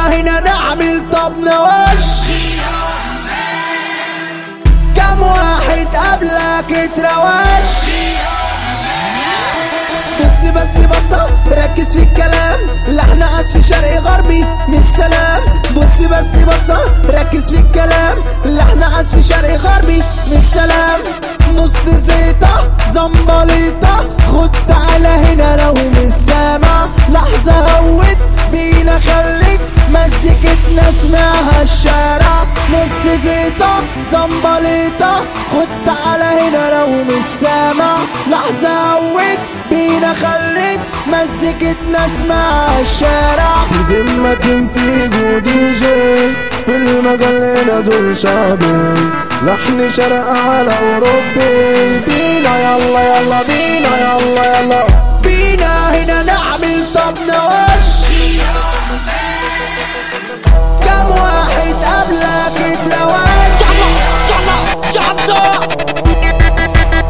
هنا نعمل طب نوش كم واحد قبلك اتروش بص بس بصة ركز في الكلام لحن في شرقي غربي مش سلام بص بس بصة ركز في الكلام لحن في شرقي غربي مش سلام نص زيطة زنبليطة خد تعالى هنا لو مش سامع لحظة هوت بينا خليك مزيكتنا اسمها الشارع نص زيطة زنبليطة خد تعالى هنا لو مش سامع لحظة هوت بينا خليك مزيكتنا اسمها الشارع في المكان في جو دي جي في المجال هنا دول شعبي لحن شرق على اوروبي بينا يلا يلا بينا يلا يلا بينا هنا نعمل طب نوش كم واحد قبلك اتروش يلا يلا يلا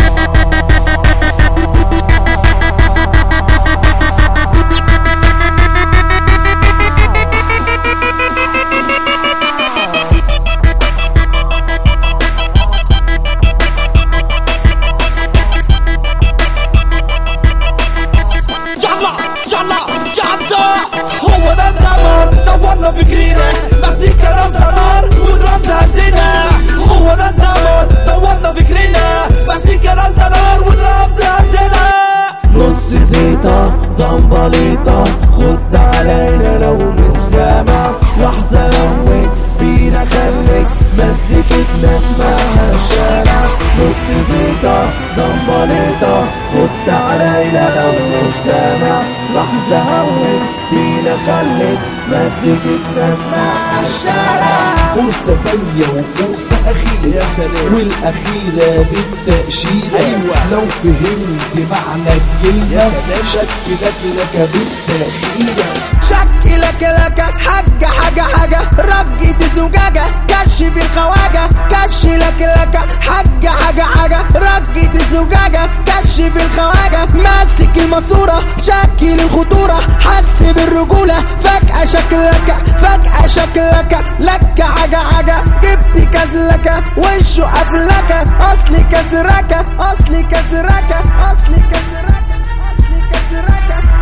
يلا يلا يلا هو ده الدمار دورنا فكرينا مزيكا راسنا نار وضربنا هزينا هو ده الدمار دورنا فكرنا مزيكا راسنا نار وضربنا هزينا نص زيطة زنبليطة خد علينا لو مش سامع لحظة روق بينا خليك مزيكتنا اسمها الشارع نص زيطة زنبليطة خد علينا لو مش سامع لحظة هون بينا خليك مزيكتنا اسمها الشارع فرصة تانية وفرصة أخيرة يا سلام والأخيرة بالتأشيرة أيوة لو فهمت معنى الكلمة يا سلام شكلك لك بالتأخيرة شكلك لك حاجة حاجة حاجة رجة زجاجة كشف الخواجة كشلك لك حاجة حاجة حاجة رجة زجاجة كشف الخواجة ماسك الماسورة شكل الخطورة حس بالرجولة فجأة شكلك فجأة شكلك لك حاجة حاجة جبت كزلك وشه قفلك أصلي كسرك أصلي كسرك أصلي كسرك أصلي كسرك